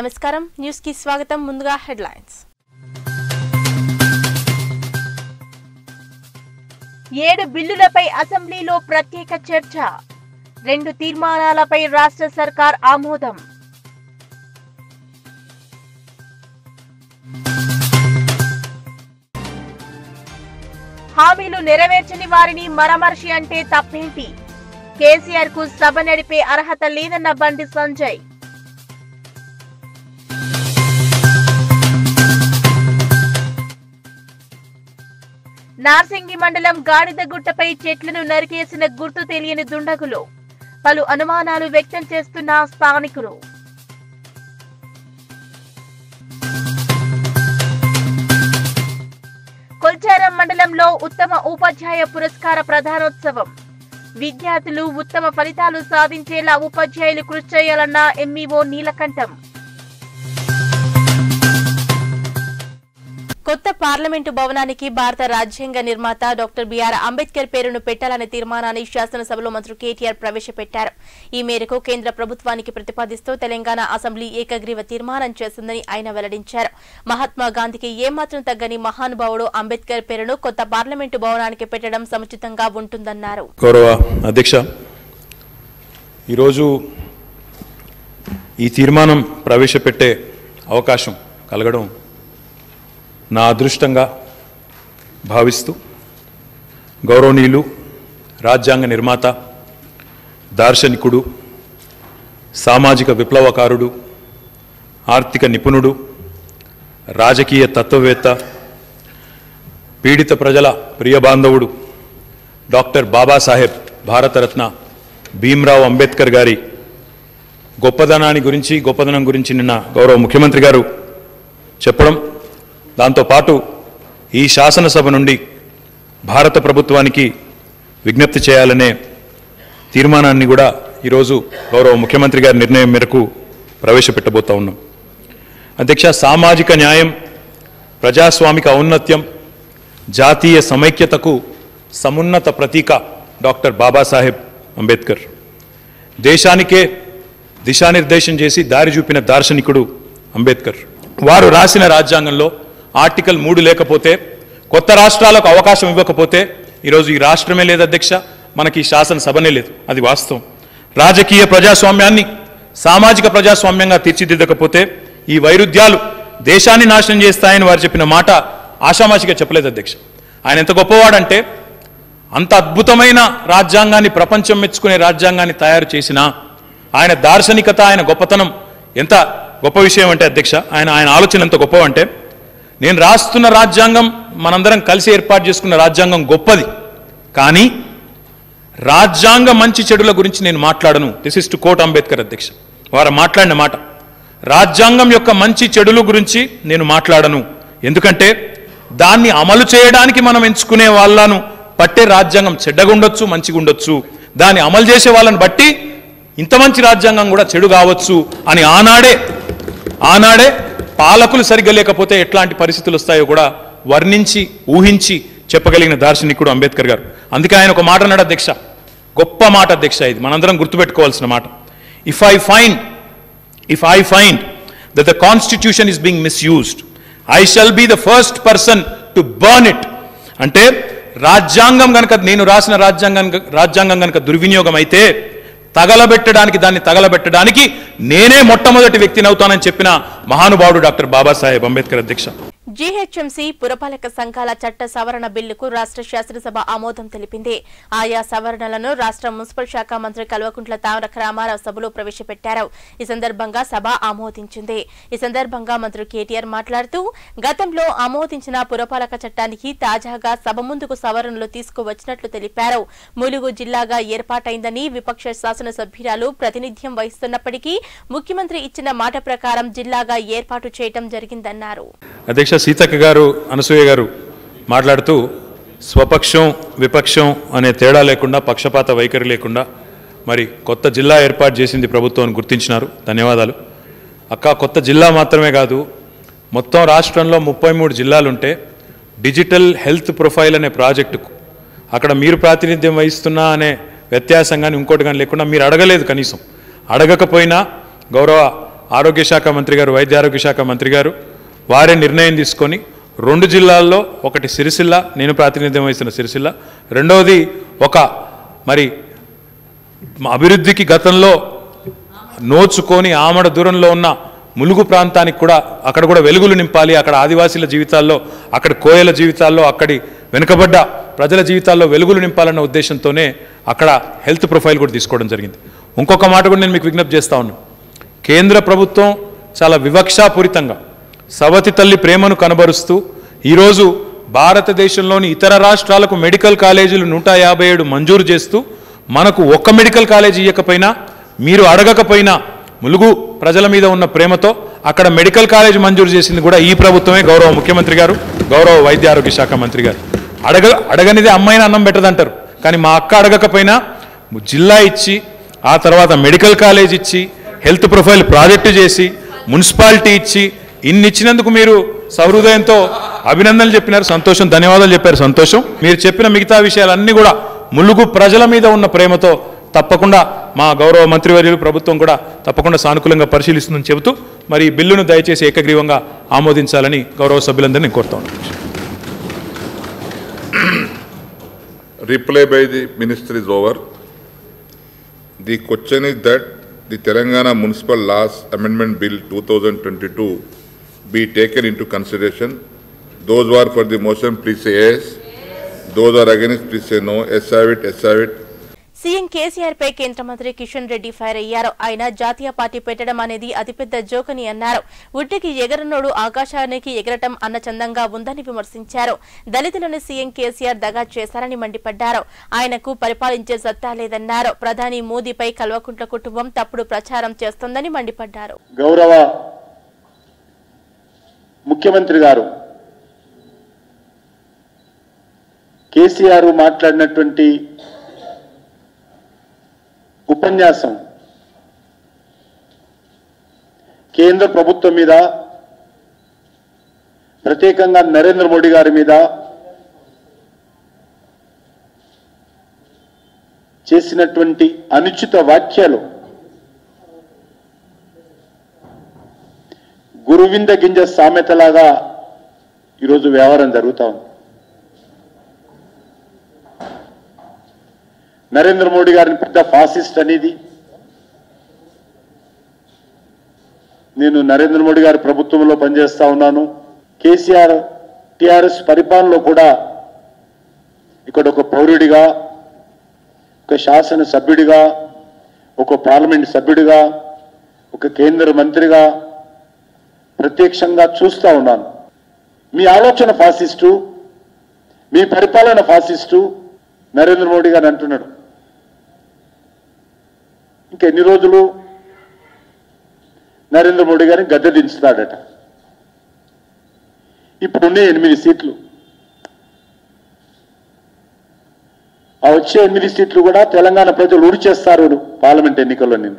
నమస్కారం న్యూస్ కి స్వాగతం ముందుగా హెడ్లైన్స్ ఏడు బిల్లులపై అసెంబ్లీలో ప్రత్యేక చర్చ రెండు తీర్మానాలపై రాష్ట్ర సర్కార్ ఆమోదం హామీలు నెరవేర్చని వారిని మరమర్షి అంటే తప్పేంటి కేసీఆర్ కు సభ నడిపే అర్హత లేదన్న బండి సంజయ్ నార్సింగి మండలం గాడిదగుట్టపై చెట్లను నరికేసిన గుర్తు తెలియని దుండగులు పలు అనుమానాలు వ్యక్తం చేస్తున్న స్థానికులు కొల్చారం మండలంలో ఉత్తమ ఉపాధ్యాయ పురస్కార ప్రధానోత్సవం విద్యార్థులు ఉత్తమ ఫలితాలు సాధించేలా ఉపాధ్యాయులు కృషి చేయాలన్న ఎంఈఓ నీలకంఠం కొత్త పార్లమెంటు భవనానికి భారత రాజ్యాంగ నిర్మాత డాక్టర్ బిఆర్ అంబేద్కర్ పేరును పెట్టాలనే తీర్మానాన్ని శాసనసభలో మంత్రి కేటీఆర్ ప్రవేశపెట్టారు ఈ మేరకు కేంద్ర ప్రభుత్వానికి ప్రతిపాదిస్తూ తెలంగాణ అసెంబ్లీ ఏకగ్రీవ తీర్మానం చేసిందని ఆయన వెల్లడించారు మహాత్మా గాంధీకి ఏమాత్రం తగ్గని మహానుభావుడు అంబేద్కర్ పేరును కొత్త పార్లమెంటు భవనానికి పెట్టడం సముచితంగా ఉంటుందన్నారు గౌరవ అధ్యక్ష ఈరోజు ఈ తీర్మానం ప్రవేశపెట్టే అవకాశం కలగడం నా అదృష్టంగా భావిస్తూ గౌరవనీయులు రాజ్యాంగ నిర్మాత దార్శనికుడు సామాజిక విప్లవకారుడు ఆర్థిక నిపుణుడు రాజకీయ తత్వవేత్త పీడిత ప్రజల ప్రియబాంధవుడు డాక్టర్ బాబాసాహెబ్ భారతరత్న భీమ్రావ్ అంబేద్కర్ గారి గొప్పదనాన్ని గురించి గొప్పదనం గురించి నిన్న గౌరవ ముఖ్యమంత్రి గారు చెప్పడం దాంతోపాటు ఈ శాసనసభ నుండి భారత ప్రభుత్వానికి విజ్ఞప్తి చేయాలనే తీర్మానాన్ని కూడా ఈరోజు గౌరవ ముఖ్యమంత్రి గారి నిర్ణయం మేరకు ప్రవేశపెట్టబోతా ఉన్నాం అధ్యక్ష సామాజిక న్యాయం ప్రజాస్వామిక ఔన్నత్యం జాతీయ సమైక్యతకు సమున్నత ప్రతీక డాక్టర్ బాబాసాహెబ్ అంబేద్కర్ దేశానికే దిశానిర్దేశం చేసి దారి చూపిన దార్శనికుడు అంబేద్కర్ వారు రాసిన రాజ్యాంగంలో ఆర్టికల్ మూడు లేకపోతే కొత్త రాష్ట్రాలకు అవకాశం ఇవ్వకపోతే ఈరోజు ఈ రాష్ట్రమే లేదు అధ్యక్ష మనకి ఈ శాసనసభనే లేదు అది వాస్తవం రాజకీయ ప్రజాస్వామ్యాన్ని సామాజిక ప్రజాస్వామ్యంగా తీర్చిదిద్దకపోతే ఈ వైరుధ్యాలు దేశాన్ని నాశనం చేస్తాయని వారు చెప్పిన మాట ఆషామాషిగా చెప్పలేదు అధ్యక్ష ఆయన ఎంత గొప్పవాడంటే అంత అద్భుతమైన రాజ్యాంగాన్ని ప్రపంచం మెచ్చుకునే రాజ్యాంగాన్ని తయారు చేసిన ఆయన దార్శనికత ఆయన గొప్పతనం ఎంత గొప్ప విషయం అంటే అధ్యక్ష ఆయన ఆయన ఆలోచన ఎంత గొప్పవంటే నేను రాస్తున్న రాజ్యాంగం మనందరం కలిసి ఏర్పాటు చేసుకున్న రాజ్యాంగం గొప్పది కానీ రాజ్యాంగ మంచి చెడుల గురించి నేను మాట్లాడను this is to quote Ambedkar అధ్యక్ష వారు మాట్లాడిన మాట రాజ్యాంగం యొక్క మంచి చెడుల గురించి నేను మాట్లాడను ఎందుకంటే దాన్ని అమలు చేయడానికి మనం ఎంచుకునే వాళ్ళను పట్టే రాజ్యాంగం చెడ్డగా ఉండొచ్చు మంచిగా ఉండొచ్చు దాన్ని అమలు చేసే వాళ్ళని బట్టి ఇంత మంచి రాజ్యాంగం కూడా చెడు కావచ్చు అని ఆనాడే ఆనాడే పాలకులు సరిగ్గా లేకపోతే ఎట్లాంటి పరిస్థితులు వస్తాయో కూడా వర్ణించి ఊహించి చెప్పగలిగిన దార్శనికుడు అంబేద్కర్ గారు అందుకే ఆయన ఒక మాట అన్నాడు అధ్యక్ష గొప్ప మాట అధ్యక్ష ఇది మనందరం గుర్తుపెట్టుకోవాల్సిన మాట if I find if I find that the constitution is being misused I shall be the first person to burn it అంటే రాజ్యాంగం గనక నేను రాసిన రాజ్యాంగం రాజ్యాంగం గనక దుర్వినియోగం అయితే తగలబెట్టడానికి దాన్ని తగలబెట్టడానికి నేనే మొట్టమొదటి వ్యక్తిని అవుతానని చెప్పిన మహానుభావుడు డాక్టర్ బాబాసాహెబ్ అంబేద్కర్ అధ్యక్ష జీహెచ్ఎంసీ పురపాలక సంఘాల చట్ట సవరణ బిల్లుకు రాష్ట్ర శాసనసభ ఆమోదం తెలిపింది ఆయా సవరణలను రాష్ట్ర మున్సిపల్ శాఖ మంత్రి కల్వకుంట్ల తారక రామారావు సభలో ప్రవేశపెట్టారు ఈ సందర్భంగా సభ ఆమోదించింది ఈ సందర్భంగా మంత్రి కేటీఆర్ మాట్లాడుతూ గతంలో ఆమోదించిన పురపాలక చట్టానికి తాజాగా సభ ముందుకు సవరణలు తీసుకువచ్చినట్లు తెలిపారు ములుగు జిల్లాగా ఏర్పాటైందని విపక్ష శాసనసభ్యురాలు ప్రాతినిధ్యం వహిస్తున్నప్పటికీ ముఖ్యమంత్రి ఇచ్చిన మాట ప్రకారం జిల్లాగా ఏర్పాటు చేయడం జరిగిందన్నారు అధ్యక్ష సీతక్క గారు అనసూయ గారు మాట్లాడుతూ స్వపక్షం విపక్షం అనే తేడా లేకుండా పక్షపాత వైఖరి లేకుండా మరి కొత్త జిల్లా ఏర్పాటు చేసింది ప్రభుత్వం అని గుర్తించినారు ధన్యవాదాలు అక్క కొత్త జిల్లా మాత్రమే కాదు మొత్తం రాష్ట్రంలో ముప్పై మూడు జిల్లాలుంటే డిజిటల్ హెల్త్ ప్రొఫైల్ అనే ప్రాజెక్టుకు అక్కడ మీరు ప్రాతినిధ్యం వహిస్తున్నా అనే వ్యత్యాసం కానీ ఇంకోటి కానీ లేకుండా మీరు అడగలేదు కనీసం అడగకపోయినా గౌరవ ఆరోగ్య శాఖ మంత్రి గారు వైద్య ఆరోగ్య శాఖ మంత్రి గారు వారే నిర్ణయం తీసుకొని రెండు జిల్లాల్లో ఒకటి సిరిసిల్ల నేను ప్రాతినిధ్యం వహిస్తున్న సిరిసిల్ల రెండవది ఒక మరి అభివృద్ధికి గతంలో నోచుకొని ఆమడ దూరంలో ఉన్న ములుగు ప్రాంతానికి కూడా అక్కడ కూడా వెలుగులు నింపాలి అక్కడ ఆదివాసీల జీవితాల్లో అక్కడ కోయల జీవితాల్లో అక్కడి వెనుకబడ్డ ప్రజల జీవితాల్లో వెలుగులు నింపాలన్న ఉద్దేశంతోనే అక్కడ హెల్త్ ప్రొఫైల్ కూడా తీసుకోవడం జరిగింది ఇంకొక మాట కూడా నేను మీకు విజ్ఞప్తి చేస్తా ఉన్నాను కేంద్ర ప్రభుత్వం చాలా వివక్షాపూరితంగా సవతి తల్లి ప్రేమను కనబరుస్తూ ఈరోజు భారతదేశంలోని ఇతర రాష్ట్రాలకు మెడికల్ కాలేజీలు నూట యాభై ఏడు మంజూరు చేస్తూ మనకు ఒక్క మెడికల్ కాలేజీ ఇవ్వకపోయినా మీరు అడగకపోయినా ములుగు ప్రజల మీద ఉన్న ప్రేమతో అక్కడ మెడికల్ కాలేజ్ మంజూరు చేసింది కూడా ఈ ప్రభుత్వమే గౌరవ ముఖ్యమంత్రి గారు గౌరవ వైద్య ఆరోగ్య శాఖ మంత్రి గారు అడగ అడగనిదే అమ్మాయిని అన్నం పెట్టదంటారు కానీ మా అక్క అడగకపోయినా జిల్లా ఇచ్చి ఆ తర్వాత మెడికల్ కాలేజ్ ఇచ్చి హెల్త్ ప్రొఫైల్ ప్రాజెక్టు చేసి మున్సిపాలిటీ ఇచ్చి ఇన్ని ఇచ్చినందుకు మీరు సహృదయంతో అభినందనలు చెప్పినారు సంతోషం ధన్యవాదాలు చెప్పారు సంతోషం మీరు చెప్పిన మిగతా విషయాలన్నీ కూడా ములుగు ప్రజల మీద ఉన్న ప్రేమతో తప్పకుండా మా గౌరవ మంత్రివర్యులు ప్రభుత్వం కూడా తప్పకుండా సానుకూలంగా పరిశీలిస్తుందని చెబుతూ మరి ఈ బిల్లును దయచేసి ఏకగ్రీవంగా ఆమోదించాలని గౌరవ సభ్యులందరినీ కోరుతా ఉన్నాను reply by the minister is over. The question is that the Telangana Municipal Laws Amendment Bill 2022 be taken into consideration. Those who are for the motion, please say yes. Those who are against, please say no. Yes, have it, yes, have it. CM KCR పై కేంద్ర మంత్రి Kishan Reddy fire అయ్యారు ఆయన జాతీయ party పెట్టడం అనేది అతిపెద్ద జోకని అన్నారు ఉట్టికి ఎగరనోడు ఆకాశానికి ఎగరటం అన్న చందంగా ఉందని విమర్శించారు దళితులను సీఎం కేసీఆర్ దగా చేశారని మండిపడ్డారు ఆయనకు పరిపాలించే సత్తా లేదన్నారు ప్రధాని మోదీపై కల్వకుంట్ల కుటుంబం తప్పుడు ప్రచారం చేస్తోందని మండిపడ్డారు గౌరవ ముఖ్యమంత్రి గారు కేసీఆర్ మాట్లాడినటువంటి ఉపన్యాసం కేంద్ర ప్రభుత్వం మీద ప్రత్యేకంగా నరేంద్ర మోడీ గారి మీద చేసినటువంటి అనుచిత వ్యాఖ్యలు గురువింద గింజ సామెతలాగా ఈరోజు వ్యవహారం జరుగుతా ఉంది నరేంద్ర మోడీ గారిని పెద్ద ఫాసిస్ట్ అనేది నేను నరేంద్ర మోడీ గారి ప్రభుత్వంలో పనిచేస్తా ఉన్నాను కేసీఆర్ టిఆర్ఎస్ పరిపాలనలో కూడా ఇక్కడ ఒక పౌరుడిగా ఒక శాసన సభ్యుడిగా ఒక పార్లమెంట్ సభ్యుడిగా ఒక కేంద్ర మంత్రిగా ప్రత్యక్షంగా చూస్తా ఉన్నాను మీ ఆలోచన ఫాసిస్టు మీ పరిపాలన ఫాసిస్టు నరేంద్ర మోడీ గారు అంటున్నాడు ఇంకా ఎన్ని రోజులు నరేంద్ర మోడీ గారిని గద్దె దించుతాడట ఇప్పుడున్న ఎనిమిది సీట్లు ఆ వచ్చే ఎనిమిది సీట్లు కూడా తెలంగాణ ప్రజలు ఊడిచేస్తారు పార్లమెంట్ ఎన్నికల్లో నేను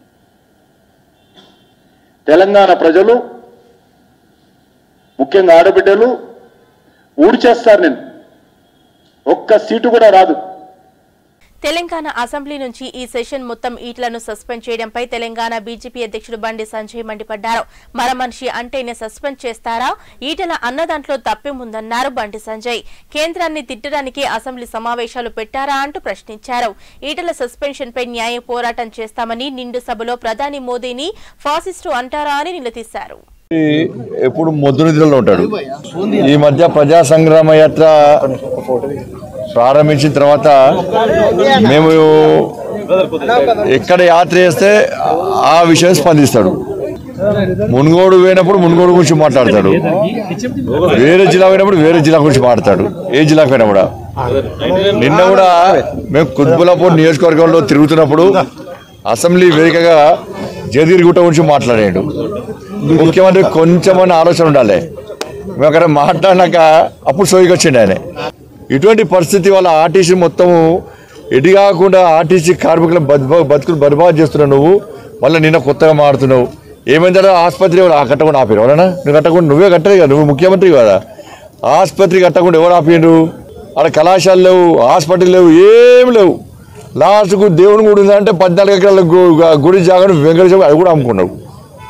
తెలంగాణ ప్రజలు ముఖ్యంగా ఆడబిడ్డలు ఊడిచేస్తారు నేను ఒక్క సీటు కూడా రాదు తెలంగాణ అసెంబ్లీ నుంచి ఈ సెషన్ మొత్తం ఈట్లను సస్పెండ్ చేయడంపై తెలంగాణ బీజేపీ అధ్యక్షుడు బండి సంజయ్ మండిపడ్డారు మరమనిషి అంటేనే సస్పెండ్ చేస్తారా ఈటల అన్న దాంట్లో తప్పేముందన్నారు బండి సంజయ్ కేంద్రాన్ని తిట్టడానికి అసెంబ్లీ సమావేశాలు పెట్టారా అంటూ ప్రశ్నించారు ఈటల సస్పెన్షన్ పై న్యాయ పోరాటం చేస్తామని నిండు సభలో ప్రధాని మోదీని ఫాసిస్టు అంటారా అని నిలదీశారు ఎప్పుడు మొద్దు నిద్రలో ఉంటాడు ఈ మధ్య ప్రజా సంగ్రామ యాత్ర ప్రారంభించిన తర్వాత మేము ఎక్కడ యాత్ర చేస్తే ఆ విషయం స్పందిస్తాడు మున్గోడు పోయినప్పుడు మున్గోడు గురించి మాట్లాడతాడు వేరే జిల్లా పోయినప్పుడు వేరే జిల్లా గురించి మాట్లాడతాడు ఏ జిల్లాకు పోయినా కూడా నిన్న కూడా మేము కుత్బులాపూర్ నియోజకవర్గంలో తిరుగుతున్నప్పుడు అసెంబ్లీ వేదికగా జదీర్గుట్ట గురించి మాట్లాడాడు ముఖ్యమంత్రి కొంచెమని ఆలోచన ఉండాలి మేము అక్కడ మాట్లాడినాక అప్పుడు సోయికి వచ్చిండు ఆయన ఇటువంటి పరిస్థితి వల్ల ఆర్టీసీ మొత్తము ఎటు కాకుండా ఆర్టీసీ కార్మికుల బతుకు బతుకులు బర్బాద్ చేస్తున్నావు నువ్వు మళ్ళీ నిన్న కొత్తగా మారుతున్నావు ఏమైందో ఆసుపత్రి ఎవరు ఆ కట్టకుండా ఆపారు ఎవరన్నా నువ్వు కట్టకుండా నువ్వే కట్టలేదు కదా నువ్వు ముఖ్యమంత్రి కదా ఆసుపత్రి కట్టకుండా ఎవరు ఆపిండు ఆడ కళాశాలలు లేవు హాస్పిటల్ లేవు ఏం లేవు లాస్ట్కు దేవుని గుడి ఉందంటే పద్నాలుగు ఎకరాల గు- గుడి జాగాను వెంకటేశ్వర అది కూడా అమ్ముకున్నావు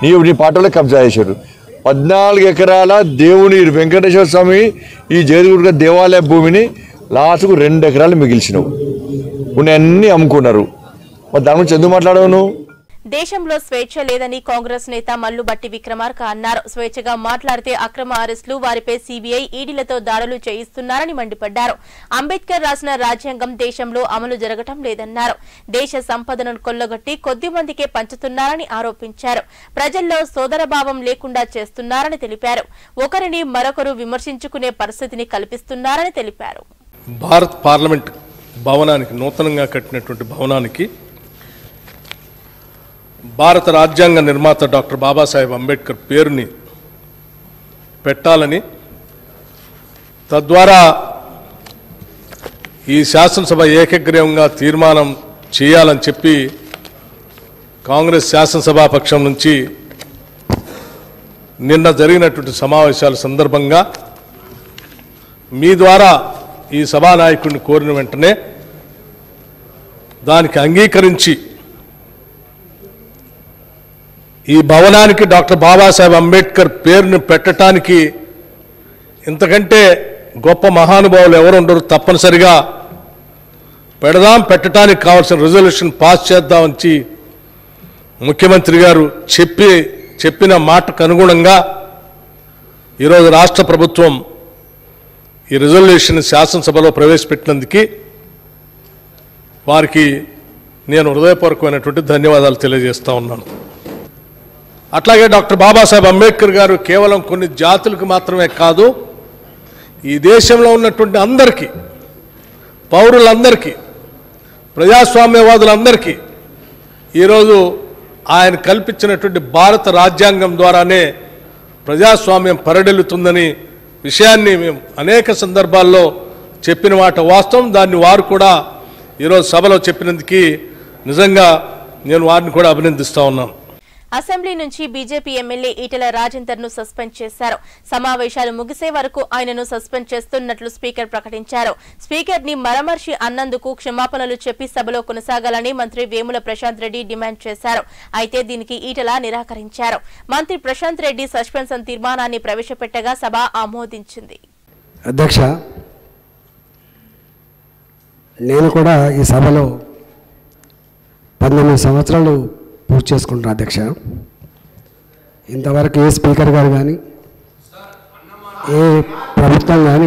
నీ నీ పాటలో కబ్జా చేశారు పద్నాలుగు ఎకరాల దేవుని వెంకటేశ్వర స్వామి ఈ జయదుర్గ దేవాలయ భూమిని లాస్ట్కు రెండు ఎకరాలు మిగిల్చినావు అన్నీ అమ్ముకున్నారు మరి దాని గురించి ఎందుకు మాట్లాడవు నువ్వు దేశంలో స్వేచ్ఛ లేదని కాంగ్రెస్ నేత మల్లుబట్టి విక్రమార్క అన్నారు స్వేచ్ఛగా మాట్లాడితే అక్రమ అరెస్టులు వారిపై సీబీఐ ఈడీలతో దాడులు చేయిస్తున్నారని మండిపడ్డారు అంబేద్కర్ రాసిన రాజ్యాంగం దేశంలో అమలు జరగటం లేదన్నారు దేశ సంపదను కొల్లగొట్టి కొద్ది మందికే పంచుతున్నారని ఆరోపించారు ప్రజల్లో సోదరభావం లేకుండా చేస్తున్నారని తెలిపారు ఒకరిని మరొకరు విమర్శించుకునే పరిస్థితిని కల్పిస్తున్నారని తెలిపారు భారత్ పార్లమెంట్ భవనానికి నూతనంగా కట్టినటువంటి భవనానికి భారత రాజ్యాంగ నిర్మాత డాక్టర్ బాబాసాహెబ్ అంబేద్కర్ పేరుని పెట్టాలని తద్వారా ఈ శాసనసభ ఏకగ్రీవంగా తీర్మానం చేయాలని చెప్పి కాంగ్రెస్ శాసనసభాపక్షం నుంచి నిన్న జరిగినటువంటి సమావేశాల సందర్భంగా మీ ద్వారా ఈ సభానాయకుడిని కోరిన వెంటనే దానికి అంగీకరించి ఈ భవనానికి డాక్టర్ బాబాసాహెబ్ అంబేద్కర్ పేరును పెట్టడానికి ఇంతకంటే గొప్ప మహానుభావులు ఎవరు ఉండరు తప్పనిసరిగా పెడదాం పెట్టడానికి కావాల్సిన రిజల్యూషన్ పాస్ చేద్దామని ముఖ్యమంత్రి గారు చెప్పి చెప్పిన మాటకు అనుగుణంగా ఈరోజు రాష్ట్ర ప్రభుత్వం ఈ రిజల్యూషన్ శాసనసభలో ప్రవేశపెట్టినందుకు వారికి నేను హృదయపూర్వకమైనటువంటి ధన్యవాదాలు తెలియజేస్తా ఉన్నాను అట్లాగే డాక్టర్ బాబాసాహెబ్ అంబేద్కర్ గారు కేవలం కొన్ని జాతులకు మాత్రమే కాదు ఈ దేశంలో ఉన్నటువంటి అందరికీ పౌరులందరికీ ప్రజాస్వామ్యవాదులందరికీ ఈరోజు ఆయన కల్పించినటువంటి భారత రాజ్యాంగం ద్వారానే ప్రజాస్వామ్యం పరిడెలుతుందని విషయాన్ని మేము అనేక సందర్భాల్లో చెప్పిన మాట వాస్తవం దాన్ని వారు కూడా ఈరోజు సభలో చెప్పినందుకు నిజంగా నేను వారిని కూడా అభినందిస్తా ఉన్నాను అసెంబ్లీ నుంచి బీజేపీ ఎమ్మెల్యే ఈటెల రాజేందర్ ను సస్పెండ్ చేశారు సమావేశాలు ముగిసే వరకు ఆయనను సస్పెండ్ చేస్తున్నట్లు స్పీకర్ ప్రకటించారు స్పీకర్ ని మరమర్షి అన్నందుకు క్షమాపణలు చెప్పి సభలో కొనసాగాలని మంత్రి వేముల ప్రశాంత్ రెడ్డి డిమాండ్ చేశారు అయితే దీనికి ఈటెల నిరాకరించారు మంత్రి ప్రశాంత్ రెడ్డి సస్పెన్షన్ తీర్మానాన్ని ప్రవేశపెట్టగా సభ ఆమోదించింది అధ్యక్ష నేను కూడా ఈ సభలో పంతొమ్మిది సంవత్సరాలు పూర్తి చేసుకుంటున్నా అధ్యక్ష ఇంతవరకు ఏ స్పీకర్ గారు కానీ ఏ ప్రభుత్వం కానీ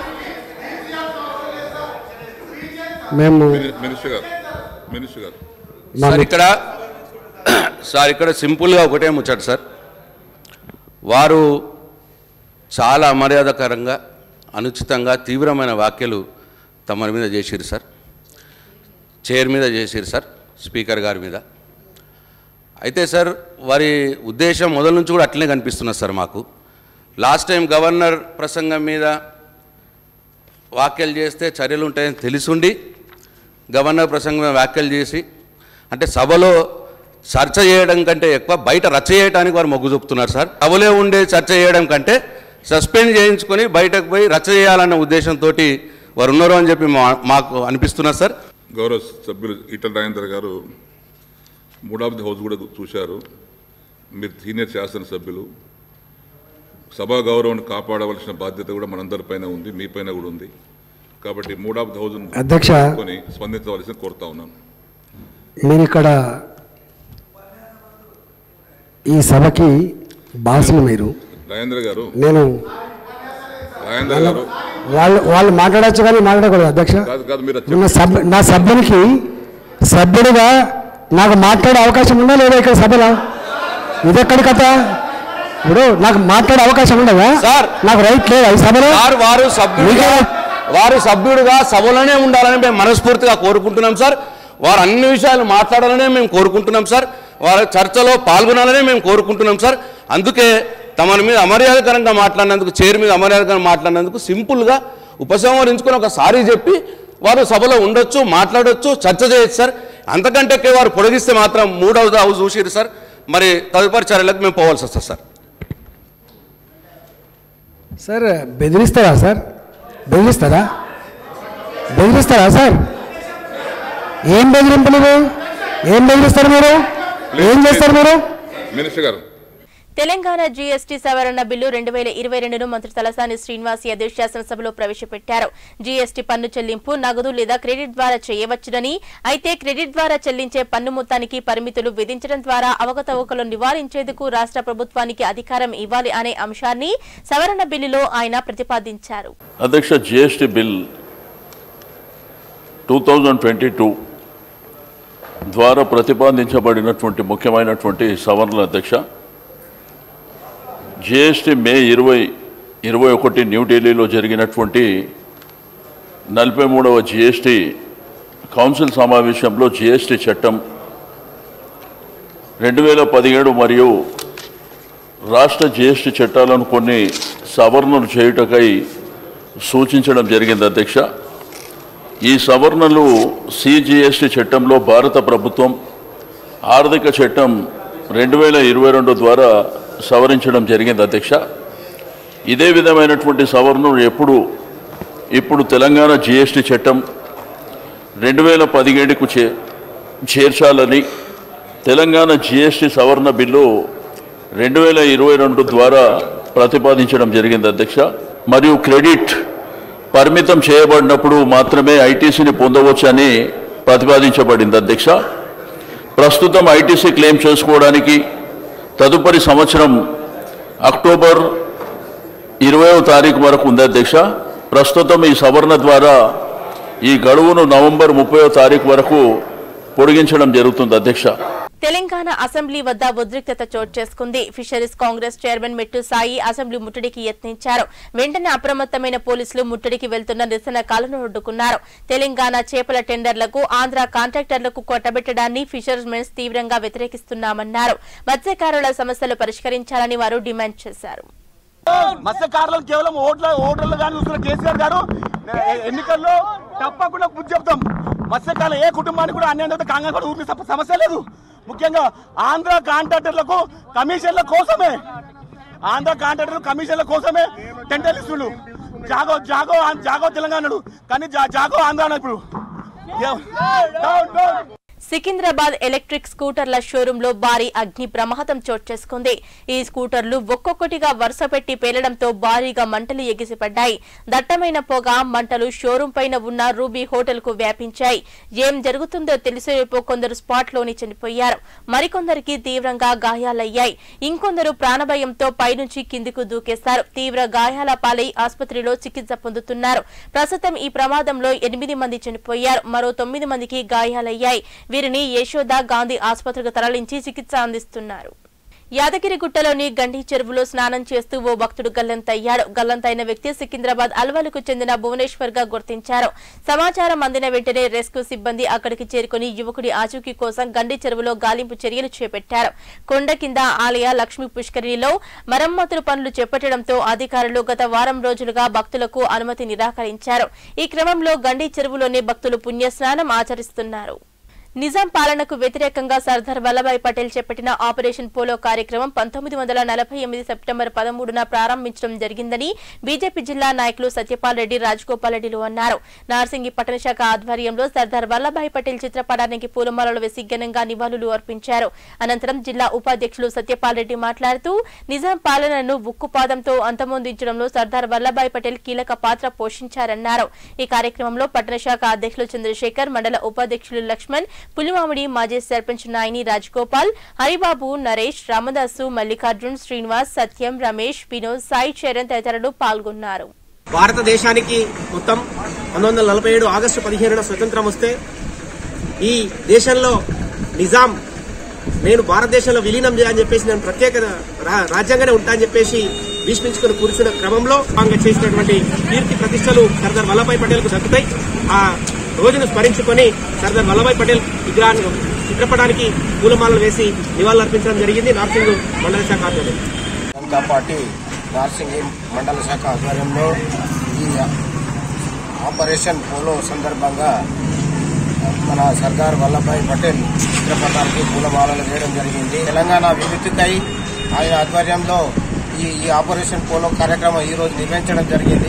మేము మిని- మినిస్టర్ గారు మినిస్టర్ గారు మా సార్ ఇక్కడ సార్ ఇక్కడ సింపుల్గా ఒకటే ముచ్చట సార్ వారు చాలా అమర్యాదకరంగా అనుచితంగా తీవ్రమైన వ్యాఖ్యలు తమ మీద చేసిరు సార్ చైర్ మీద చేసిరు సార్ స్పీకర్ గారి మీద అయితే సార్ వారి ఉద్దేశం మొదల నుంచి కూడా అట్లనే కనిపిస్తున్నది సార్ మాకు లాస్ట్ టైం గవర్నర్ ప్రసంగం మీద వ్యాఖ్యలు చేస్తే చర్యలు ఉంటాయని తెలిసుండి గవర్నర్ ప్రసంగం మీద వ్యాఖ్యలు చేసి అంటే సభలో చర్చ చేయడం కంటే ఎక్కువ బయట రచ్చ చేయడానికి వారు మొగ్గు చూపుతున్నారు సార్ సభలో ఉండే చర్చ చేయడం కంటే సస్పెండ్ చేయించుకొని బయటకు పోయి రచ్చ చేయాలన్న ఉద్దేశంతో వారు ఉన్నారు అని చెప్పి మా- మాకు అనిపిస్తున్నారు సార్ గౌరవ సభ్యులు ఈటల రాజేందర్ గారు మూడాబ్ది హౌస్ కూడా చూశారు మీరు సీనియర్ శాసనసభ్యులు సభా గౌరవాన్ని కాపాడవలసిన బాధ్యత కూడా మనందరిపైన ఉంది మీ పైన కూడా ఉంది కాబట్టి మూడాబ్ది హౌస్ అధ్యక్ష. కొని స్పందించవలసిన కోరుతా ఉన్నాను మీరు ఇక్కడ ఈ సభకి బాసులు మీరు రాజేంద్ర గారు నేను రాజేంద్ర గారు వాళ్ళు వాళ్ళు మాట్లాడచ్చు కానీ మాట్లాడకూడదు అధ్యక్ష కాదు కాదు మీరు నా సభ నా సభ్యునికి సభ్యుడిగా నాకు మాట్లాడే అవకాశం ఉందా లేదా ఇక్కడ సభలో ఇదెక్కడి కథ ఇప్పుడు నాకు మాట్లాడే అవకాశం ఉండదా సార్. నాకు రైట్ లేదా ఈ సభలో సార్ వారు సభ్యుడిగా వారు సభ్యుడిగా సభలోనే ఉండాలని మేము మనస్ఫూర్తిగా కోరుకుంటున్నాం సార్ వారు అన్ని విషయాలు మాట్లాడాలనే మేము కోరుకుంటున్నాం సార్ వారి చర్చలో పాల్గొనాలనే మేము కోరుకుంటున్నాం సార్ అందుకే తమని మీద అమర్యాదకరంగా మాట్లాడినందుకు చైర్ మీద అమర్యాదకరంగా మాట్లాడినందుకు సింపుల్గా ఉపసంహరించుకొని ఒకసారి చెప్పి వారు సభలో ఉండొచ్చు మాట్లాడొచ్చు చర్చ చేయొచ్చు సార్ అంతకంటే ఎక్కువ వారు పొడిగిస్తే మాత్రం మూడవది హౌస్ చూసిరు సార్ మరి తదుపరి చర్యలకు మేము పోవాల్సి వస్తుంది సార్ సార్ బెదిరిస్తారా సార్ బెదిరిస్తారా బెదిరిస్తారా సార్ ఏం బెదిరింపులు ఇవి? ఏం బెదిరిస్తారు మీరు ఏం చేస్తారు మీరు మినిస్టర్ గారు తెలంగాణ జీఎస్టీ సవరణ బిల్లు రెండు వేల ఇరవై రెండును మంత్రి తలసాని శ్రీనివాస్ యాదవ్ శాసనసభలో ప్రవేశపెట్టారు జీఎస్టీ పన్ను చెల్లింపు నగదు లేదా క్రెడిట్ ద్వారా చేయవచ్చునని అయితే క్రెడిట్ ద్వారా చెల్లించే పన్ను మొత్తానికి పరిమితులు విధించడం ద్వారా అవకతవకలు నివారించేందుకు రాష్ట్ర ప్రభుత్వానికి అధికారం ఇవ్వాలి అనే అంశాన్ని సవరణ బిల్లులో ఆయన ప్రతిపాదించారు అధ్యక్ష GST bill two thousand twenty two ద్వారా ప్రతిపాదించబడినటువంటి ముఖ్యమైనటువంటి సవరణల అధ్యక్ష జిఎస్టి మే ఇరవై ఇరవై ఒకటి న్యూఢిల్లీలో జరిగినటువంటి నలభై మూడవ జిఎస్టి కౌన్సిల్ సమావేశంలో జిఎస్టి చట్టం రెండు వేల పదిహేడు మరియు రాష్ట్ర జిఎస్టి చట్టాలను కొన్ని సవరణలు చేయుటకై సూచించడం జరిగింది అధ్యక్ష ఈ సవరణలు సిజిఎస్టి చట్టంలో భారత ప్రభుత్వం ఆర్థిక చట్టం రెండు వేల ఇరవై రెండు ద్వారా సవరించడం జరిగింది అధ్యక్ష ఇదే విధమైనటువంటి సవరణలు ఎప్పుడు ఇప్పుడు తెలంగాణ జిఎస్టి చట్టం రెండు వేల పదిహేడుకు చే చేర్చాలని తెలంగాణ జిఎస్టి సవరణ బిల్లు రెండు వేల ఇరవై రెండు ద్వారా ప్రతిపాదించడం జరిగింది అధ్యక్ష మరియు క్రెడిట్ పరిమితం చేయబడినప్పుడు మాత్రమే ఐటీసీని పొందవచ్చని ప్రతిపాదించబడింది అధ్యక్ష ప్రస్తుతం ఐటీసీ క్లెయిమ్ చేసుకోవడానికి తదుపరి సంవత్సరం అక్టోబర్ ఇరవైవ తారీఖు వరకు ఉంది అధ్యక్ష ప్రస్తుతం ఈ సవరణ ద్వారా ఈ గడువును నవంబర్ ముప్పైవ తారీఖు వరకు పొడిగించడం జరుగుతుంది అధ్యక్ష తెలంగాణ అసెంబ్లీ వద్ద ఉద్రిక్తత చోటు చేసుకుంది ఫిషరీస్ కాంగ్రెస్ చైర్మన్ మెట్టు సాయి అసెంబ్లీ ముట్టడికి యత్నించారు వెంటనే అప్రమత్తమైన పోలీసులు ముట్టడికి వెళ్తున్న నిరసనకాలను అడ్డుకున్నారు తెలంగాణ చేపల టెండర్లకు ఆంధ్ర కాంట్రాక్టర్లకు కొట్టబెట్టడాన్ని ఫిషర్మెన్స్ తీవ్రంగా వ్యతిరేకిస్తున్నామన్నారు మత్స్యకారుల సమస్యలు పరిష్కరించాలని వారు డిమాండ్ చేశారు మత్స్యకారులను కేవలం ఓట్ల ఓటర్లు కానీ చూస్తున్న కేసీఆర్ గారు ఎ- ఎన్నికల్లో తప్పకుండా బుద్ధి చెప్తాం మత్స్యకారులు ఏ కుటుంబానికి కూడా అన్యాయం జరిగితే కాంగ్రెస్ కూడా ఊరికి సమ- సమస్య లేదు ముఖ్యంగా ఆంధ్ర కాంట్రాక్టర్లకు కమిషన్ల కోసమే ఆంధ్ర కాంట్రాక్టర్లు కమిషన్ల కోసమే టెండర్ ఇస్తున్నారు జాగో జాగో ఆం- జాగో తెలంగాణడు కానీ జా- జాగో ఆంధ్ర ఇప్పుడు డౌన్, డౌన్. సికింద్రాబాద్ ఎలక్ట్రిక్ స్కూటర్ల షోరూంలో భారీ అగ్ని ప్రమాదం చోటు చేసుకుంది ఈ స్కూటర్లు ఒక్కొక్కటిగా వరుస పెట్టి పేలడంతో భారీగా మంటలు ఎగిసిపడ్డాయి దట్టమైన పొగ మంటలు షోరూం పైన ఉన్న రూబీ హోటల్ కు వ్యాపించాయి ఏం జరుగుతుందో తెలిసేపు కొందరు స్పాట్ లోని చనిపోయారు మరికొందరికి తీవ్రంగా గాయాలయ్యాయి ఇంకొందరు ప్రాణభయంతో పైనుంచి కిందికి దూకేశారు తీవ్ర గాయాల పాలై ఆసుపత్రిలో చికిత్స పొందుతున్నారు ప్రస్తుతం ఈ ప్రమాదంలో ఎనిమిది మంది చనిపోయారు మరో తొమ్మిది మందికి గాయాలయ్యాయి వీరిని యశోద గాంధీ ఆసుపత్రికి తరలించి చికిత్స అందిస్తున్నారు యాదగిరిగుట్టలోని గండి చెరువులో స్నానం చేస్తూ ఓ భక్తుడు గల్లంతయ్యాడు గల్లంతైన వ్యక్తి సికింద్రాబాద్ అల్వాలకు చెందిన భువనేశ్వర్ గా గుర్తించారు సమాచారం అందిన వెంటనే రెస్క్యూ సిబ్బంది అక్కడికి చేరుకుని యువకుడి ఆచూకీ కోసం గండి చెరువులో గాలింపు చర్యలు చేపట్టారు కొండ కింద ఆలయ లక్ష్మీ పుష్కరిణిలో మరమ్మతులు పనులు చేపట్టడంతో అధికారులు గత వారం రోజులుగా భక్తులకు అనుమతి నిరాకరించారు ఈ క్రమంలో గండి చెరువులోనే భక్తులు పుణ్యస్నానం ఆచరిస్తున్నారు నిజాం పాలనకు వ్యతిరేకంగా సర్దార్ వల్లభాయ్ పటేల్ చేపట్టిన ఆపరేషన్ పోలో కార్యక్రమం పంతొమ్మిది వందల నలభై ఎనిమిది సెప్టెంబర్ పదమూడున ప్రారంభించడం జరిగిందని బీజేపీ జిల్లా నాయకులు సత్యపాల్ రెడ్డి రాజగోపాల్ రెడ్డిలు అన్నారు నార్సింగి పట్టణ శాఖ ఆధ్వర్యంలో సర్దార్ వల్లభాయ్ పటేల్ చిత్రపటానికి పూలమాలలు వేసి ఘనంగా నివాళులు అర్పించారు అనంతరం జిల్లా ఉపాధ్యక్షులు సత్యపాల్ రెడ్డి మాట్లాడుతూ నిజాం పాలనను ఉక్కుపాదంతో అంతమొందించడంలో సర్దార్ వల్లభాయ్ పటేల్ కీలక పాత్ర పోషించారన్నారు ఈ కార్యక్రమంలో పట్టణ శాఖ అధ్యక్షులు చంద్రశేఖర్ మండల ఉపాధ్యక్షులు లక్ష్మణ్ పులిమామిడి మాజీ సర్పంచ్ నాయని రాజగోపాల్ హరిబాబు నరేష్ రామదాసు మల్లికార్జున్ శ్రీనివాస్ సత్యం రమేష్ వినోద్ సాయి చరణ్ తదితరులు పాల్గొన్నారు భారతదేశానికి మొత్తం పంతొమ్మిది వందల నలభై ఏడు ఆగస్టు పదిహేనున స్వతంత్రం వస్తే ఈ దేశంలో నిజాం నేను భారతదేశంలో విలీనం చేయాలని చెప్పేసి నేను ప్రత్యేక రా- రాజ్యాంగానే ఉంటా అని చెప్పేసి భీష్మించుకుని కూర్చున్న క్రమంలో భాగంగా చేసినటువంటి కీర్తి ప్రతిష్టలు సర్దార్ వల్లభాయ్ పటేల్ కు దక్కుతాయి ఆ రోజును స్మరించుకొని సర్దార్ వల్లభాయ్ పటేల్ విగ్రహాన్ని చిత్రపటానికి పూలమాలలు వేసి నివాళులర్పించడం జరిగింది నార్సింగ్ మండల శాఖ ఆధ్వర్యంలో జనతా పార్టీ నార్సింగి మండల శాఖ ఆధ్వర్యంలో ఈ ఆపరేషన్ పోలో సందర్భంగా మన సర్దార్ వల్లభాయ్ పటేల్ చిత్రపటానికి పూలమాలలు వేయడం జరిగింది తెలంగాణ విముక్తికై ఆయన ఆధ్వర్యంలో ఈ ఈ ఆపరేషన్ పోలో కార్యక్రమం ఈ రోజు నిర్వహించడం జరిగింది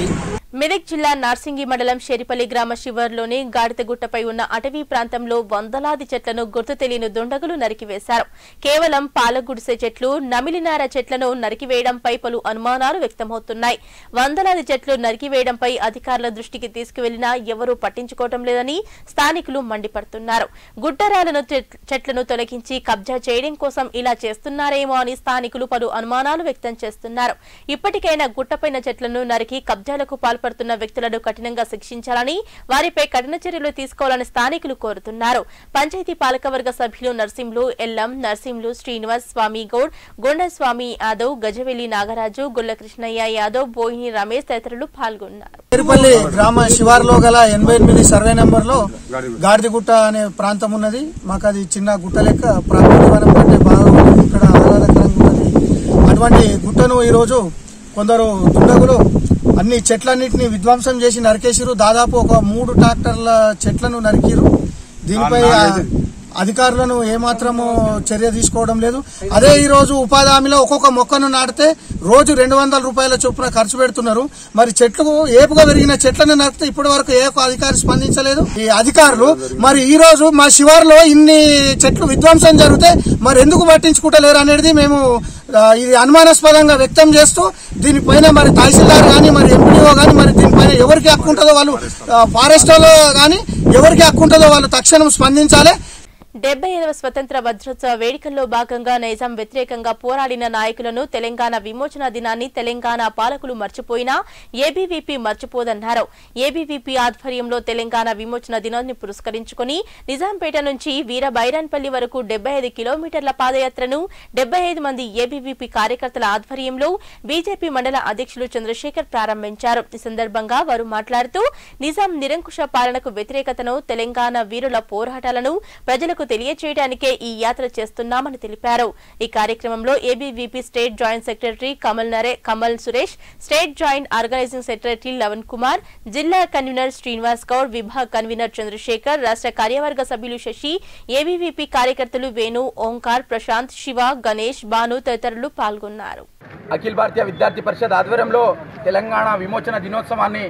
మెదక్ జిల్లా నార్సింగి మండలం షేరిపల్లి గ్రామ శివర్లోని గాడితగుట్టపై ఉన్న అటవీ ప్రాంతంలో వందలాది చెట్లను గుర్తు తెలియని దుండగులు నరికివేశారు కేవలం పాలగుడిసె చెట్లు నమిలినార చెట్లను నరికివేయడంపై పలు అనుమానాలు వ్యక్తమవుతున్నాయి వందలాది చెట్లు నరికివేయడంపై అధికారుల దృష్టికి తీసుకువెళ్లినా ఎవరూ పట్టించుకోవటం లేదని స్థానికులు మండిపడుతున్నారు గుడ్డరాలను చెట్- చెట్లను తొలగించి కబ్జా చేయడం కోసం ఇలా చేస్తున్నారేమో అని స్థానికులు పలు అనుమానాలు వ్యక్తం చేస్తున్నారు ఇప్పటికైనా గుట్టపైన చెట్లను నరికి కబ్జాలకు పాల్పడుతున్న వ్యక్తులను కఠినంగా శిక్షించాలని వారిపై కఠిన చర్యలు తీసుకోవాలని స్థానికులు కోరుతున్నారు పంచాయతీ పాలకవర్గ సభ్యులు నర్సింలు ఎల్లం నర్సింలు శ్రీనివాస్ స్వామి గౌడ్ గొండస్వామి యాదవ్ గజవెల్లి నాగరాజు గుల్ల కృష్ణయ్య యాదవ్ బోయిని రమేష్ తదితరులు పాల్గొన్నారు పేరుపల్లి గ్రామ శివారులో గల ఎనభై ఎనిమిది సర్వే నెంబర్ లో గాడిదగుట్ట అనే ప్రాంతం ఉన్నది మాకు అది చిన్న గుట్ట లెక్క ప్రాకృతిక వనం కంటే బాగా ఉంటుంది ఇక్కడ ఆహ్లాదకరంగా ఉన్నది అటువంటి గుట్టను ఈరోజు కొందరు దుండగులు అన్ని చెట్లన్నింటినీ విధ్వంసం చేసి నరికేసిరు దాదాపు ఒక మూడు ట్రాక్టర్ల చెట్లను నరికిరు దీనిపై ఆ అధికారులను ఏమాత్రము చర్య తీసుకోవడం లేదు అదే ఈ రోజు ఉపాధి హామీలో ఒక్కొక్క మొక్కను నాటితే రోజు రెండు వందల రూపాయల చొప్పున ఖర్చు పెడుతున్నారు మరి చెట్లు ఏపుగా పెరిగిన చెట్లను నరికితే ఇప్పటి వరకు ఏ ఒక్క అధికారి స్పందించలేదు ఈ అధికారులు మరి ఈ రోజు మా శివారులో ఇన్ని చెట్లు విధ్వంసం జరిగితే మరి ఎందుకు పట్టించుకుంటలేరు అనేది మేము ఆ, ఇది అనుమానాస్పదంగా వ్యక్తం చేస్తూ దీనిపైన మరి తహసీల్దార్ కానీ మరి ఎంపీడీఓ కానీ మరి దీనిపైన ఎవరికి హక్కు ఉంటుందో వాళ్ళు ఫారెస్ట్ వాళ్ళు కానీ ఎవరికి హక్కు ఉంటుందో వాళ్ళు తక్షణం స్పందించాలి డెబ్బై ఐదవ స్వతంత్ర వజ్రోత్సవ వేడుకల్లో భాగంగా నైజాం వ్యతిరేకంగా పోరాడిన నాయకులను తెలంగాణ విమోచన దినాన్ని తెలంగాణ పాలకులు మర్చిపోయినా ఏబీవీపీ మర్చిపోదన్నారు ఏబీవీపీ ఆధ్వర్యంలో తెలంగాణ విమోచన దినాన్ని పురస్కరించుకుని నిజాంపేట నుంచి వీర బైరాన్పల్లి వరకు డెబ్బై ఐదు కిలోమీటర్ల పాదయాత్రను డెబ్బై ఐదు మంది ఏబీవీపీ కార్యకర్తల ఆధ్వర్యంలో బీజేపీ మండల అధ్యక్షులు చంద్రశేఖర్ ప్రారంభించారు ఈ సందర్భంగా వారు మాట్లాడుతూ నిజాం నిరంకుశ పాలనకు వ్యతిరేకతను తెలంగాణ వీరుల పోరాటాలను ప్రజలకు తెలియజేయడానికే ఈ యాత్ర చేస్తున్నామని తెలిపారు ఈ కార్యక్రమంలో ABVP state joint secretary Kamal నరే Kamal Suresh state joint organising secretary Lavan Kumar జిల్లా కన్వీనర్ శ్రీనివాస్ గౌడ్ విభాగ్ కన్వీనర్ చంద్రశేఖర్ రాష్ట్ర కార్యవర్గ సభ్యులు శశి ఏబీవీపీ కార్యకర్తలు వేణు ఓంకార్ ప్రశాంత్ శివ గణేష్ భాను తదితరులు పాల్గొన్నారు అఖిల భారతీయ విద్యార్థి పరిషత్ ఆధ్వర్యంలో తెలంగాణ విమోచన దినోత్సవాన్ని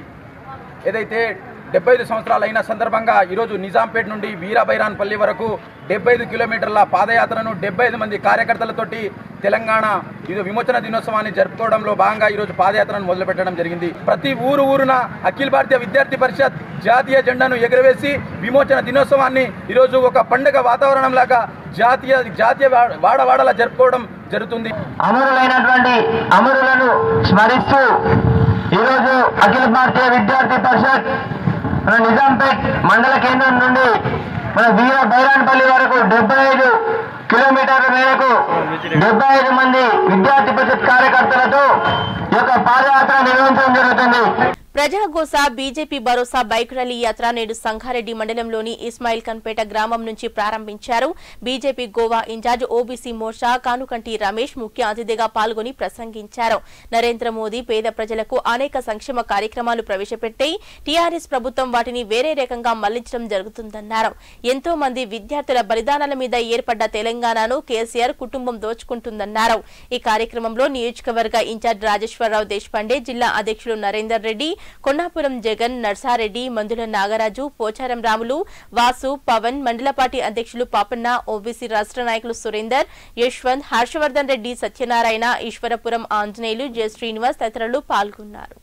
ఏదైతే డెబ్బై ఐదు సంవత్సరాలు అయిన సందర్భంగా ఈరోజు నిజాంపేట నుండి వీరాబైరాన్పల్లి వరకు డెబ్బై ఐదు కిలోమీటర్ల పాదయాత్రను డెబ్బై ఐదు మంది కార్యకర్తలతోటి తెలంగాణ ఇది విమోచన దినోత్సవాన్ని జరుపుకోవడంలో భాగంగా ఈరోజు పాదయాత్రను మొదలుపెట్టడం జరిగింది ప్రతి ఊరు ఊరున అఖిల భారతీయ విద్యార్థి పరిషత్ జాతీయ జెండాను ఎగురవేసి విమోచన దినోత్సవాన్ని ఈరోజు ఒక పండుగ వాతావరణం లాగా జాతీయ జాతీయ వా- వాడవాడలా జరుపుకోవడం జరుగుతుంది అమరులైనటువంటి అమరులను స్మరిస్తూ ఈరోజు అఖిల భారతీయ విద్యార్థి పరిషత్ మన నిజాంపేట్ మండల కేంద్రం నుండి మన వీర బైరాన్పల్లి వరకు డెబ్బై ఐదు కిలోమీటర్ల మేరకు డెబ్బై ఐదు మంది విద్యార్థి పరిషత్ కార్యకర్తలతో ఈ యొక్క పాదయాత్ర నిర్వహించడం జరుగుతుంది ప్రజాగోస బీజేపీ భరోసా బైక్ ర్యాలీ యాత్ర నేడు సంగారెడ్డి మండలంలోని ఇస్మాయిల్ ఖన్పేట గ్రామం నుంచి ప్రారంభించారు BJP Goa incharge OBC Morcha Kanukanti Ramesh ముఖ్య అతిథిగా పాల్గొని ప్రసంగించారు నరేంద్ర మోదీ పేద ప్రజలకు అనేక సంక్షేమ కార్యక్రమాలు ప్రవేశపెట్టి టీఆర్ఎస్ ప్రభుత్వం వాటిని వేరే రకంగా మళ్లించడం జరుగుతుందన్నారు ఎంతో మంది విద్యార్థుల బలిదానాల మీద ఏర్పడ్డ తెలంగాణను కేసీఆర్ కుటుంబం దోచుకుంటుందన్నారు ఈ కార్యక్రమంలో నియోజకవర్గ ఇన్ఛార్జ్ రాజేశ్వరరావు దేశపాండే జిల్లా అధ్యక్షులు నరేందర్ రెడ్డి కొండాపురం జగన్ నర్సారెడ్డి మందుల నాగరాజు పోచారం రాములు వాసు పవన్ మండలపాటి అధ్యక్షులు పాపన్న ఓబీసీ రాష్ట్ర నాయకులు సురేందర్ యశ్వంత్ హర్షవర్ధన్ రెడ్డి సత్యనారాయణ ఈశ్వరపురం ఆంజనేయులు జె శ్రీనివాస్ తదితరులు పాల్గొన్నారు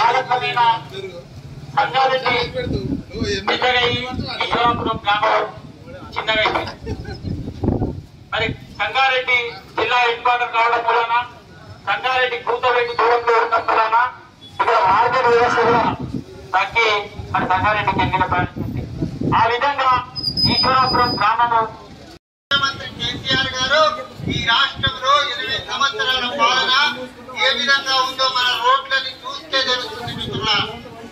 మరి సంగారెడ్డి జిల్లా హెడ్ క్వార్టర్ కావడం వలన సంగారెడ్డి కూతబెట్టి దూరంలో ఉండడం వలన ఇక్కడ మార్కెట్ వ్యవస్థ కూడా తగ్గి మరి సంగారెడ్డికి చెందిన పరిస్థితి ఆ విధంగా ఈశ్వరాపురం గ్రామము కేసీఆర్ గారు ఈ రాష్ట్రంలో ఎనిమిది సంవత్సరాల పాలన ఏ విధంగా ఉందో మన రోడ్లని చూస్తే తెలుస్తుంది మిత్రులారా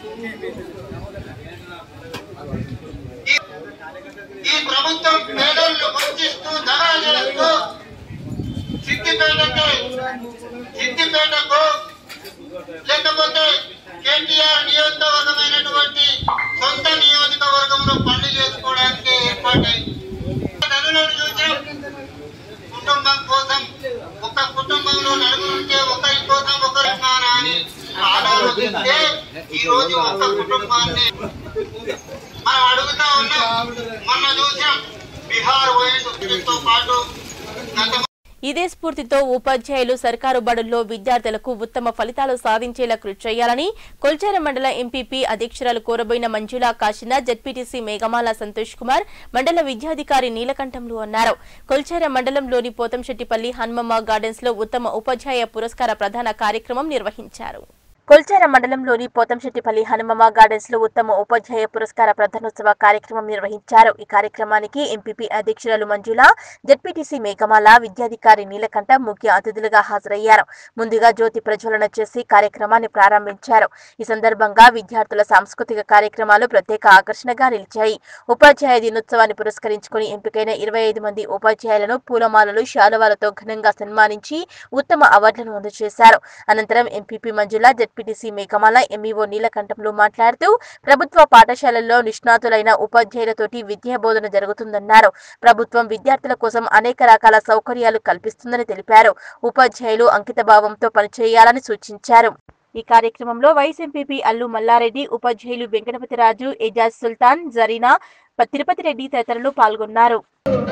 ఈ- ఈ ప్రభుత్వం పేదలను వంచిస్తూ ధనాలు చేస్తూ సిద్దిపేటకి సిద్దిపేటకు లేకపోతే కేటీఆర్ నియోజకవర్గమైనటువంటి సొంత నియోజకవర్గంలో పనులు చేసుకోవడానికి ఏర్పాటైంది ధనులను చూసాం కుటుంబం కోసం ఒక కుటుంబంలో నలుగురు ఉంటే ఒకరి కోసం ఒకరి అని ఆలోచిస్తే ఈ రోజు ఒక కుటుంబాన్ని మనం అడుగుతా ఉన్నాం మొన్న చూసాం బీహార్ పోయిందో పాటు గత ఇదే స్ఫూర్తితో ఉపాధ్యాయులు సర్కారు బడుల్లో విద్యార్థులకు ఉత్తమ ఫలితాలు సాధించేలా కృషి చేయాలని కొల్చార మండల ఎంపీపీ అధ్యక్షురాలు కోరబోయిన మంజులా కాశిన జడ్పీటీసీ మేఘమాల సంతోష్ కుమార్ మండల విద్యాధికారి నీలకంఠంలు అన్నారు కొల్చార మండలంలోని పోతంశెట్టిపల్లి హన్మమ్మ గార్డెన్స్ లో ఉత్తమ ఉపాధ్యాయ పురస్కార ప్రధాన కార్యక్రమం నిర్వహించారు కొల్చార మండలంలోని పోతంశెట్టిపల్లి హనుమమ్మ గార్డెన్స్ లో ఉత్తమ ఉపాధ్యాయ పురస్కార ప్రధానోత్సవ కార్యక్రమం నిర్వహించారు ఈ కార్యక్రమానికి ఎంపీపీ అధ్యక్షురాలు మంజుల జడ్పీటీసీ మేఘమాల విద్యాధికారి నీలకంఠ ముఖ్య అతిథులుగా హాజరయ్యారు ముందుగా జ్యోతి ప్రజ్వలన చేసి కార్యక్రమాన్ని ప్రారంభించారు ఈ సందర్భంగా విద్యార్థుల సాంస్కృతిక కార్యక్రమాలు ప్రత్యేక ఆకర్షణగా నిలిచాయి ఉపాధ్యాయ దినోత్సవాన్ని పురస్కరించుకుని ఎంపికైన ఇరవై ఐదు మంది ఉపాధ్యాయులను పూలమాలలు శాలువాలతో ఘనంగా సన్మానించి ఉత్తమ అవార్డులను అందజేశారు అనంతరం MPP Manjula ZPTC Meghamala MEO నీలకంఠంలో మాట్లాడుతూ ప్రభుత్వ పాఠశాలల్లో నిష్ణాతులైన ఉపాధ్యాయులతోటి విద్యా బోధన జరుగుతుందన్నారు ప్రభుత్వం విద్యార్థుల కోసం అనేక రకాల సౌకర్యాలు కల్పిస్తుందని తెలిపారు ఉపాధ్యాయులు అంకితభావంతో పనిచేయాలని సూచించారు ఈ కార్యక్రమంలో వైస్ ఎంపీపీ అల్లు మల్లారెడ్డి ఉపాధ్యాయులు వెంకటపతిరాజు ఎజాజ్ సుల్తాన్ జరీనా తిరుపతి రెడ్డి తదితరులు పాల్గొన్నారు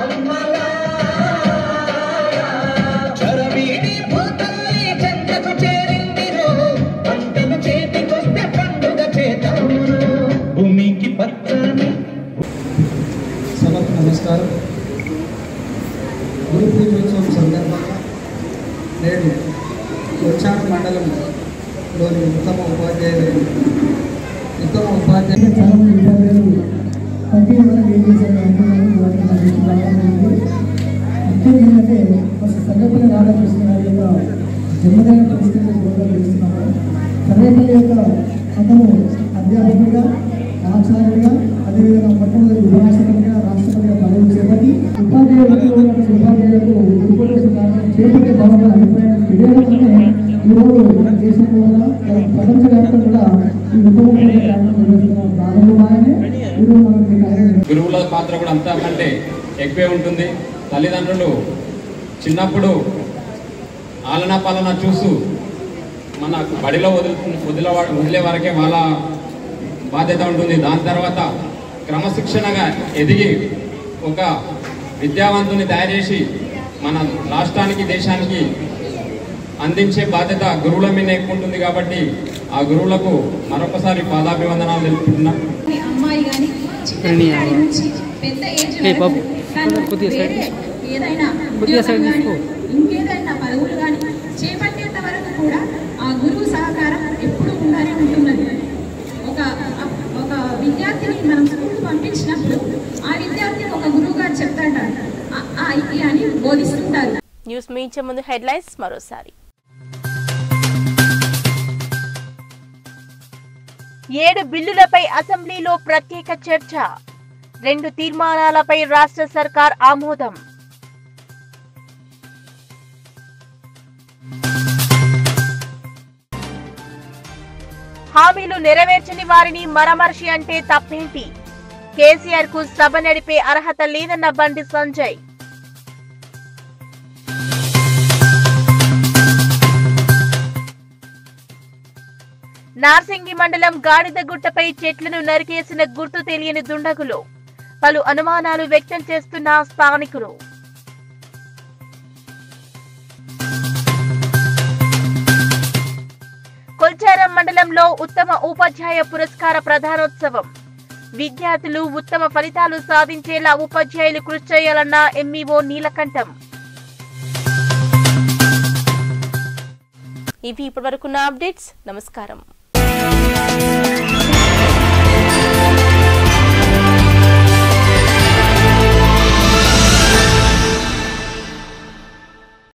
భూమికి పచ్చని సభకు నమస్కారం గురు పూజోత్సవం సందర్భంగా నేడు కొచ్చాడు మండలంలోని ఉత్తమ ఉపాధ్యాయులు ఉత్తమ ఉపాధ్యాయులు చాలా మంది విద్యార్థులు పంపిణీ ఏం చేశారు ముఖ్యంగా ఏంటంటే ఫస్ట్ సర్వేపల్లి రాధాకృష్ణ గారి యొక్క జన్మదిన పరిస్థితులు కూడా తెలుస్తున్నాము సర్వేపల్లి యొక్క అతను అధ్యాపకుడిగా ఆచార్యుడిగా అదేవిధంగా మొట్టమొదటి ఉపరాష్ట్రపతిగా రాష్ట్రపతిగా పదవి చేపట్టి ఉపాధ్యాయులకు ఉన్నటువంటి ఉపాధ్యాయులకు గురుకుల కార్యక్రమం చేపట్టే భాగంగా అభిప్రాయం తెలియడంలోనే ఈరోజు మన దేశంలో కూడా ప్రపంచవ్యాప్తంగా కూడా ఈ ఉత్తమ కార్యక్రమం నిర్వహిస్తున్న భాగంగానే ఈరోజు మనం ఈ కార్యక్రమం గురువుల పాత్ర కూడా అంతకంటే ఎక్కువే ఉంటుంది తల్లిదండ్రులు చిన్నప్పుడు ఆలనా పాలన చూస్తూ మన బడిలో వదిలి వదిలే వదిలే వరకే వాళ్ళ బాధ్యత ఉంటుంది దాని తర్వాత క్రమశిక్షణగా ఎదిగి ఒక విద్యావంతుని తయారు చేసి మన రాష్ట్రానికి దేశానికి అందించే బాధ్యత గురువుల మీద ఎక్కువ ఉంటుంది కాబట్టి ఆ గురువులకు మరొకసారి పాదాభివందనాలు తెలుపుతున్నాం అమ్మాయి కానీ చిన్నపిల్లాడి నుంచి పెద్ద ఏజ్ ఏ బాబు, తను కొద్దిగా సైడ్ వేరే ఏదైనా కొద్దిగా సైడ్ ఉద్యోగం తీసుకో. కానీ ఇంకేదైనా పదవులు కానీ చేపట్టేంత వరకు కూడా ఆ గురువు సహకారం ఎప్పుడు ఉండాలి ఉంటున్నది ఒక ఒక విద్యార్థిని మనం స్కూల్ పంపించినప్పుడు ఆ విద్యార్థి ఒక గురువు గారు చెప్తాడు ఆ, ఆ, ఇది అని బోధిస్తుంటారు న్యూస్ మించే ముందు హెడ్లైన్స్ మరోసారి ఏడు బిల్లులపై అసెంబ్లీలో ప్రత్యేక చర్చ రెండు తీర్మానాలపై రాష్ట్ర సర్కార్ ఆమోదం హామీలు నెరవేర్చని వారిని మరమర్షి అంటే తప్పేంటి కేసీఆర్ కు సభ నడిపే అర్హత లేదన్న బండి సంజయ్ నార్సింగి మండలం గాడిదగుట్టపై చెట్లను నరికేసిన గుర్తు తెలియని దుండగులు పలు అనుమానాలు వ్యక్తం చేస్తున్న స్థానికులు కొల్చారం మండలంలో ఉత్తమ ఉపాధ్యాయ పురస్కార ప్రధానోత్సవం విద్యార్థులు ఉత్తమ ఫలితాలు సాధించేలా ఉపాధ్యాయులు కృషి చేయాలన్న ఎంఈఓ నీలకంఠం ఇవి ఇప్పటివరకున్న అప్డేట్స్ నమస్కారం